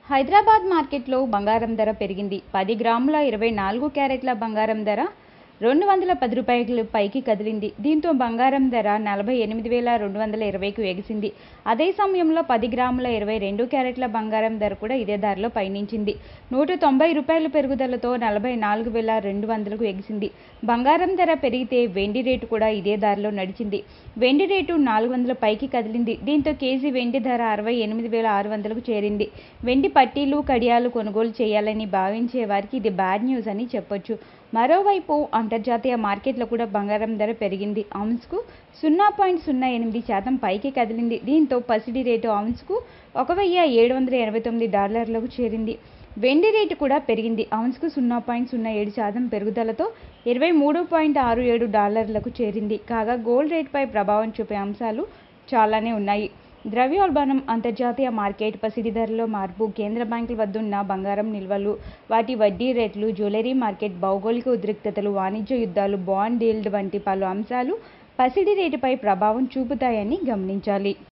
హైదరాబాద్ మార్కెట్లో బంగారం ధర పెరిగింది పది గ్రాముల ఇరవై నాలుగు క్యారెట్ల బంగారం ధర రెండు వందల పది రూపాయలు పైకి కదిలింది దీంతో బంగారం ధర నలభై ఎనిమిది వేల రెండు వందల ఇరవైకు ఎగిసింది అదే సమయంలో పది గ్రాముల ఇరవై రెండు క్యారెట్ల బంగారం ధర కూడా ఇదే ధరలో పయనించింది నూట తొంభై రూపాయల పెరుగుదలతో నలభై నాలుగు వేల రెండు వందలకు ఎగిసింది బంగారం ధర పెరిగితే వెండి రేటు కూడా ఇదే ధరలో నడిచింది వెండి రేటు నాలుగు వందల పైకి కదిలింది దీంతో కేజీ వెండి ధర అరవై ఎనిమిది వేల ఆరు వందలకు చేరింది వెండి పట్టీలు కడియాలు కొనుగోలు చేయాలని భావించే వారికి ఇది బ్యాడ్ న్యూస్ అని చెప్పొచ్చు మరోవైపు అంతర్జాతీయ మార్కెట్లో కూడా బంగారం ధర పెరిగింది ఔన్స్కు సున్నా పాయింట్ సున్నా ఎనిమిది శాతం పైకి కదిలింది దీంతో పసిడి రేటు ఔన్స్కు ఒక వెయ్యి ఏడు వందల ఎనభై తొమ్మిది డాలర్లకు చేరింది వెండి రేటు కూడా పెరిగింది ఔన్స్కు సున్నా పాయింట్ సున్నా ఏడు శాతం పెరుగుదలతో ఇరవై మూడు పాయింట్ ఆరు ఏడు డాలర్లకు చేరింది కాగా గోల్డ్ రేటుపై ప్రభావం చూపే అంశాలు చాలానే ఉన్నాయి ద్రవ్యోల్బణం అంతర్జాతీయ మార్కెట్ పసిడి ధరలో మార్పు కేంద్ర బ్యాంకుల వద్దున్న బంగారం నిల్వలు వాటి వడ్డీ రేట్లు జ్యువెలరీ మార్కెట్ భౌగోళిక ఉద్రిక్తతలు వాణిజ్య యుద్ధాలు బాండ్ డీల్డ్ వంటి పలు అంశాలు పసిడి రేటుపై ప్రభావం చూపుతాయని గమనించాలి